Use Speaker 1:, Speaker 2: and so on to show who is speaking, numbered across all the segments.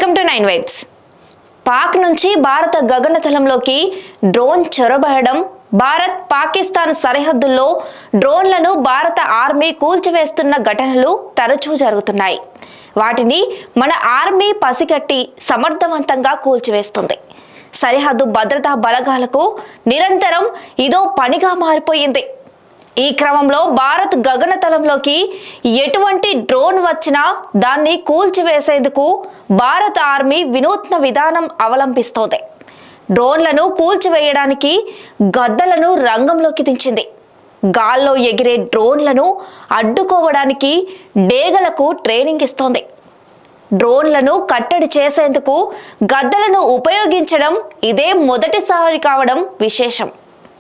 Speaker 1: welcome to nine vibes Pak నుంచి భారత గగనతలంలోకి డ్రోన్ చొరబడడం భారత్ పాకిస్తాన్ సరిహద్దుల్లో డ్రోన్లను భారత ఆర్మీ కూల్చివేస్తున్న ఘటనలు తరచూ జరుగుతున్నాయి వాటిని మన ఆర్మీ పసిగట్టి సమర్థవంతంగా కూల్చివేస్తుంది సరిహద్దు భద్రతా బలగాలకు నిరంతరం ఇదో పనిగా మారిపోయింది ఈ క్రమంలో భారత్ గగనతలంలోకి ఎటువంటి డ్రోన్ వచ్చినా దాన్ని కూల్చివేసేందుకు భారత ఆర్మీ వినూత్న విధానం అవలంబిస్తోంది డ్రోన్లను కూల్చివేయడానికి గద్దలను రంగంలోకి దించింది గాల్లో ఎగిరే డ్రోన్లను అడ్డుకోవడానికి డేగలకు ట్రైనింగ్ ఇస్తోంది డ్రోన్లను కట్టడి చేసేందుకు గద్దలను ఉపయోగించడం ఇదే మొదటిసారి కావడం విశేషం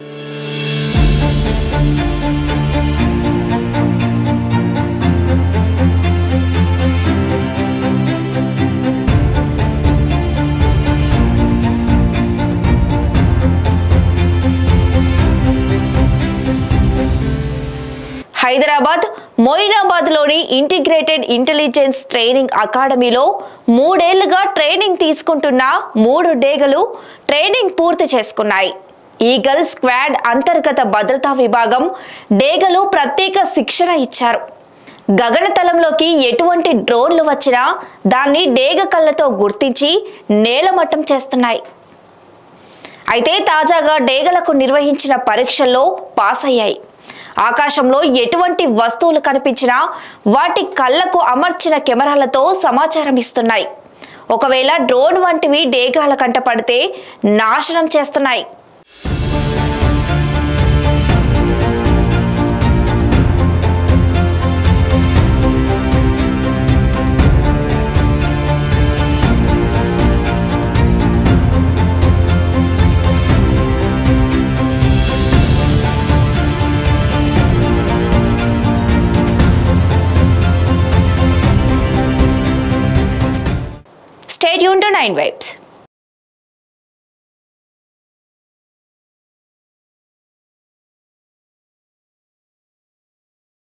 Speaker 1: హైదరాబాద్ మొయినాబాద్లోని ఇంటిగ్రేటెడ్ ఇంటెలిజెన్స్ ట్రైనింగ్ అకాడమీలో మూడేళ్లుగా ట్రైనింగ్ తీసుకుంటున్న మూడు డేగలు ట్రైనింగ్ పూర్తి చేసుకున్నాయి ఈగల్ స్క్వాడ్ అంతర్గత భద్రతా విభాగం డేగలు ప్రత్యేక శిక్షణ ఇచ్చారు గగనతలంలోకి ఎటువంటి డ్రోన్లు వచ్చినా దాన్ని డేగ కళ్ళతో గుర్తించి నేలమట్టం చేస్తున్నాయి అయితే తాజాగా డేగలకు నిర్వహించిన పరీక్షల్లో పాస్ అయ్యాయి ఆకాశంలో ఎటువంటి వస్తువులు కనిపించినా వాటి కళ్ళకు అమర్చిన కెమెరాలతో సమాచారం ఇస్తున్నాయి ఒకవేళ డ్రోన్ వంటివి డేగాల కంట పడితే నాశనం చేస్తున్నాయి స్టేట్ యూన్ టు నైన్ వైబ్స్